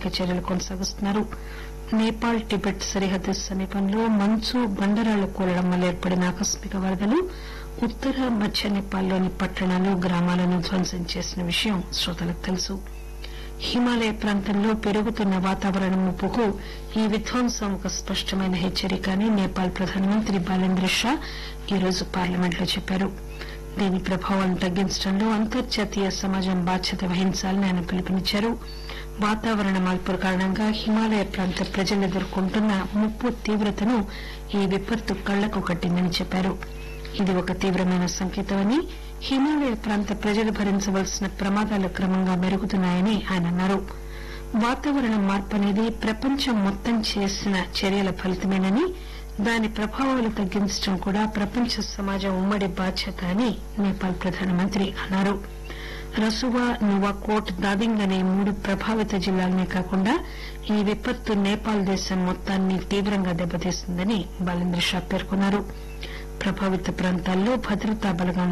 సహాయక చర్యలు కొనసాగిస్తున్నారు నేపాల్ టిబెట్ సరిహద్దు సమీపంలో మంచు బండరాళ్లు కూలడం వల్ల ఏర్పడిన ఆకస్మిక వరదలు ఉత్తర మధ్య నేపాల్లోని పట్టణాలు గ్రామాలను ధ్వంసం చేసిన విషయం శ్రోతలకు తెలుసు హిమాలయ ప్రాంతంలో పెరుగుతున్న వాతావరణ ముప్పుకు ఈ విధ్వంసం ఒక స్పష్టమైన హెచ్చరిక అని నేపాల్ ప్రధానమంత్రి బాలేంద్ర షా ఈరోజు పార్లమెంట్లో చెప్పారు దీని ప్రభావాలను తగ్గించడంలో అంతర్జాతీయ సమాజం బాధ్యత వహించాలని ఆయన పిలుపునిచ్చారు వాతావరణ మార్పుల కారణంగా హిమాలయ ప్రాంత ప్రజలు ఎదుర్కొంటున్న ముప్పు తీవ్రతను ఈ విపత్తు కళ్లకు కట్టిందని చెప్పారు ఇది ఒక తీవ్రమైన సంకేతమని హిమాలయ ప్రాంత ప్రజలు భరించవలసిన ప్రమాదాలు క్రమంగా మెరుగుతున్నాయని ఆయన అన్నారు వాతావరణ మార్పు అనేది ప్రపంచం మొత్తం చేసిన చర్యల ఫలితమేనని దాని ప్రభావాలు తగ్గించడం కూడా ప్రపంచ సమాజం ఉమ్మడి బాధ్యత అని నేపాల్ ప్రధానమంత్రి అన్నారు రసువా నువాకోట్ దాదింగ్ అనే మూడు ప్రభావిత జిల్లాలనే కాకుండా ఈ విపత్తు నేపాల్ దేశం మొత్తాన్ని తీవ్రంగా దెబ్బతీస్తుందని బాలేంద్ర షా పేర్కొన్నారు ప్రభావిత ప్రాంతాల్లో భద్రతా బలగాలను